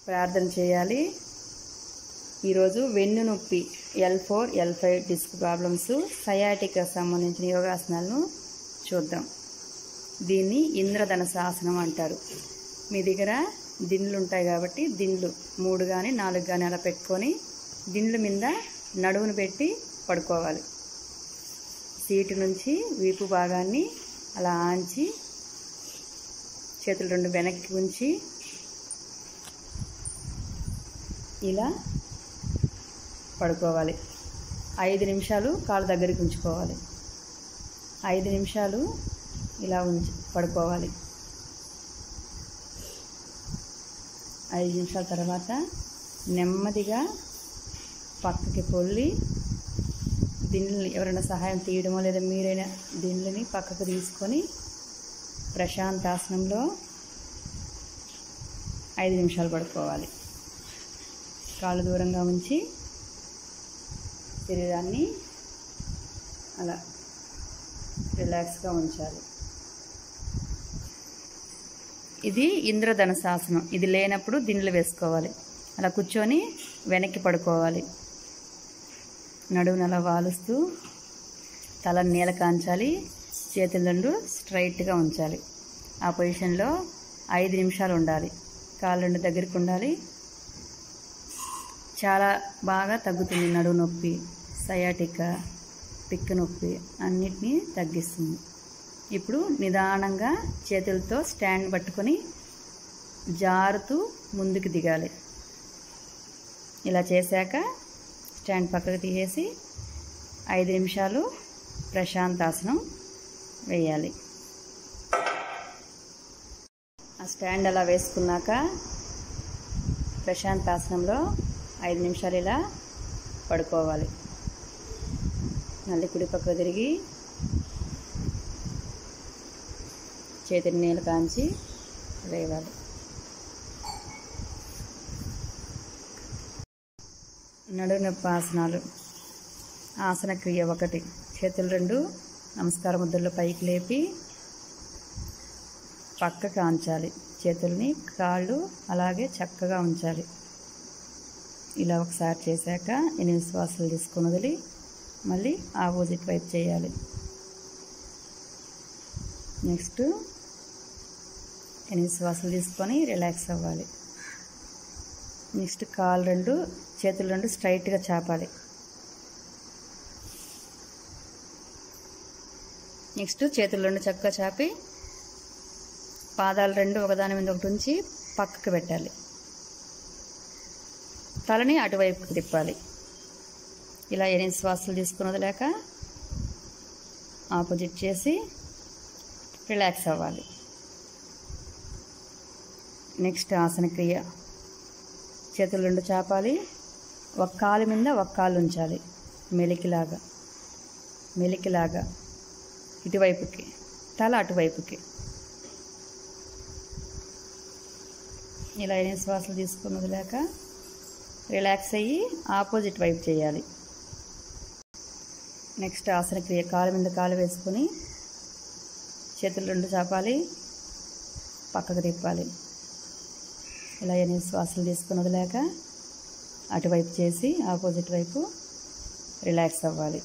ప్రార్థన చేయాలి ఈరోజు వెన్ను నొప్పి L four L five disc problems sciatica సంబంధించిన యోగాసనాలను చూద్దాం దీన్ని ఇంద్రధనసాసనం అంటారు మీ దగ్గర దిండ్లు ఉంటాయి కాబట్టి దిండ్లు మూడు కానీ నాలుగు కానీ అలా పెట్టుకొని దిండ్ల మీద నడువును పెట్టి పడుకోవాలి సీటు నుంచి వీపు భాగాన్ని అలా ఆంచి చేతులు రెండు వెనక్కి ఉంచి ఇలా పడుకోవాలి ఐదు నిమిషాలు కాళ్ళ దగ్గరికి ఉంచుకోవాలి ఐదు నిమిషాలు ఇలా ఉంచి పడుకోవాలి ఐదు నిమిషాల తర్వాత నెమ్మదిగా పక్కకి పొల్లి దిండ్లని ఎవరైనా సహాయం తీయడమో లేదా మీరైనా దిండ్లని పక్కకు తీసుకొని ప్రశాంతాసనంలో ఐదు నిమిషాలు పడుకోవాలి కాళ్ళు దూరంగా ఉంచి శరీరాన్ని అలా రిలాక్స్గా ఉంచాలి ఇది ఇంద్రధనసాసనం ఇది లేనప్పుడు దిండ్లు వేసుకోవాలి అలా కూర్చొని వెనక్కి పడుకోవాలి నడువును అలా వాలుస్తూ తల నేల కాంచాలి చేతుల రెండు స్ట్రైట్గా ఉంచాలి ఆ పొజిషన్లో ఐదు నిమిషాలు ఉండాలి కాళ్ళు రెండు దగ్గరికి ఉండాలి చాలా బాగా తగ్గుతుంది నడువు నొప్పి సయాటికా పిక్క నొప్పి అన్నిటినీ తగ్గిస్తుంది ఇప్పుడు నిదానంగా చేతులతో స్టాండ్ పట్టుకొని జారుతూ ముందుకు దిగాలి ఇలా చేశాక స్టాండ్ పక్కకు తీసేసి ఐదు నిమిషాలు ప్రశాంతాసనం వేయాలి ఆ స్టాండ్ అలా వేసుకున్నాక ప్రశాంతాసనంలో ఐదు నిమిషాలు ఇలా పడుకోవాలి మళ్ళీ కుడి పక్క తిరిగి చేతిని నీళ్ళు కాంచి వేయాలి నడునొప్పి ఆసనాలు ఆసన క్రియ ఒకటి చేతులు రెండు నమస్కార ముద్రలో పైకి లేపి పక్కకి ఆంచాలి చేతుల్ని కాళ్ళు అలాగే చక్కగా ఉంచాలి ఇలా ఒకసారి చేశాక ఎనిమిది శ్వాసలు తీసుకుని వదిలి మళ్ళీ ఆపోజిట్ వైపు చేయాలి నెక్స్ట్ ఎనిమిది శ్వాసలు తీసుకొని రిలాక్స్ అవ్వాలి నెక్స్ట్ కాలు రెండు చేతులు రెండు స్ట్రైట్గా చాపాలి నెక్స్ట్ చేతులు రెండు చక్కగా చాపి పాదాలు రెండు ఒకదాని మీద ఒకటి ఉంచి పక్కకు పెట్టాలి తలని అటువైపుకి తిప్పాలి ఇలా ఎనిమిది శ్వాసలు తీసుకుని వదిలేక ఆపోజిట్ చేసి రిలాక్స్ అవ్వాలి నెక్స్ట్ ఆసన క్రియ చేతులు రెండు చాపాలి ఒక కాలు మీద ఒక కాలు ఉంచాలి మెలికిలాగా మెలికిలాగా ఇటువైపుకి తల అటువైపుకి ఇలా ఎనిమిది శ్వాసలు తీసుకుని వదిలేక రిలాక్స్ అయ్యి ఆపోజిట్ వైపు చేయాలి నెక్స్ట్ ఆసన క్రియ కాలు మీద కాలు వేసుకొని చేతులు రెండు చాపాలి పక్కకు తిప్పాలి ఇలా ఎనిమిది శ్వాసలు తీసుకుని వదిలేక అటువైపు చేసి ఆపోజిట్ వైపు రిలాక్స్ అవ్వాలి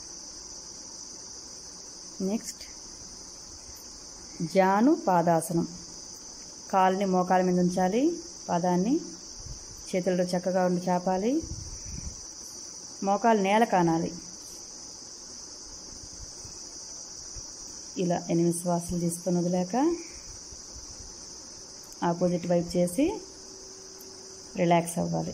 నెక్స్ట్ జాను పాదాసనం కాలుని మోకాల మీద ఉంచాలి పాదాన్ని చేతులతో చక్కగా ఉండి చాపాలి మోకాలు నేల కానాలి ఇలా ఎనిమిది శ్వాసలు తీసుకొని వదిలేక ఆపోజిట్ వైపు చేసి రిలాక్స్ అవ్వాలి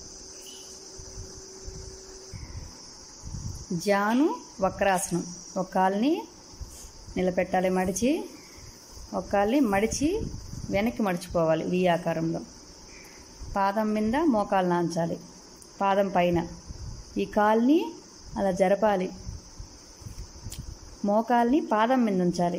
జాను వక్రాసనం ఒక కాల్ని నిలబెట్టాలి మడిచి ఒక కాల్ని మడిచి వెనక్కి మడిచిపోవాలి వి ఆకారంలో పాదం మీద మోకాలు నాంచాలి పాదం పైన ఈ కాల్ని అలా జరపాలి మోకాల్ని పాదం మీద ఉంచాలి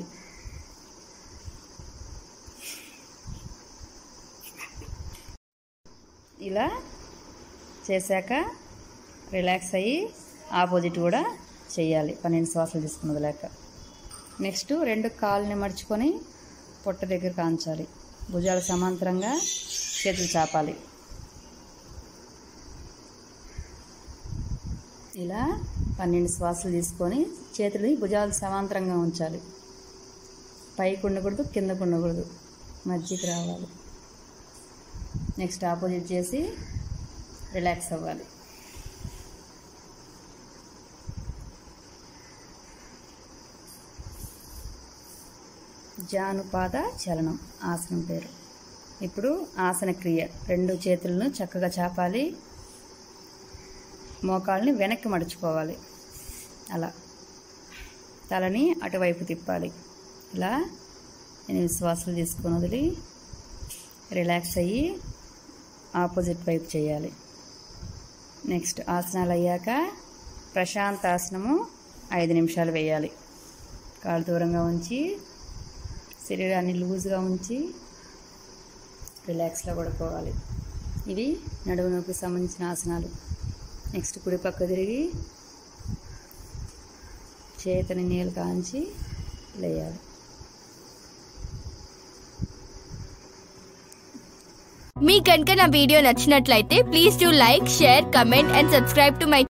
ఇలా చేశాక రిలాక్స్ అయ్యి ఆపోజిట్ కూడా చేయాలి పన్నెండు శ్వాసలు తీసుకున్నది లేక నెక్స్ట్ రెండు కాళ్ళని మడుచుకొని పొట్ట దగ్గర కాంచాలి భుజాలు సమాంతరంగా చేతులు చాపాలి ఇలా పన్నెండు శ్వాసలు తీసుకొని చేతులని భుజాలు సమాంతరంగా ఉంచాలి పైకి ఉండకూడదు కిందకు ఉండకూడదు మధ్యకి రావాలి నెక్స్ట్ ఆపోజిట్ చేసి రిలాక్స్ అవ్వాలి జానుపాద చలనం ఆసనం పేరు ఇప్పుడు ఆసన క్రియ రెండు చేతులను చక్కగా చాపాలి మోకాళ్ళని వెనక్కి మడుచుకోవాలి అలా తలని అటువైపు తిప్పాలి ఇలా ఎనిమిది శ్వాసలు తీసుకొని వదిలి రిలాక్స్ అయ్యి ఆపోజిట్ వైపు చేయాలి నెక్స్ట్ ఆసనాలు అయ్యాక ప్రశాంత ఆసనము ఐదు నిమిషాలు వేయాలి కాళ్ళు దూరంగా ఉంచి శరీరాన్ని లూజ్గా ఉంచి రిలాక్స్లో పడుకోవాలి ఇవి నడుము నొప్పికి సంబంధించిన ఆసనాలు నెక్స్ట్ కుడి పక్క తిరిగి చేతిని నీళ్ళు కాంచి లేయాలి మీ కనుక నా వీడియో నచ్చినట్లయితే please do like share comment and subscribe to my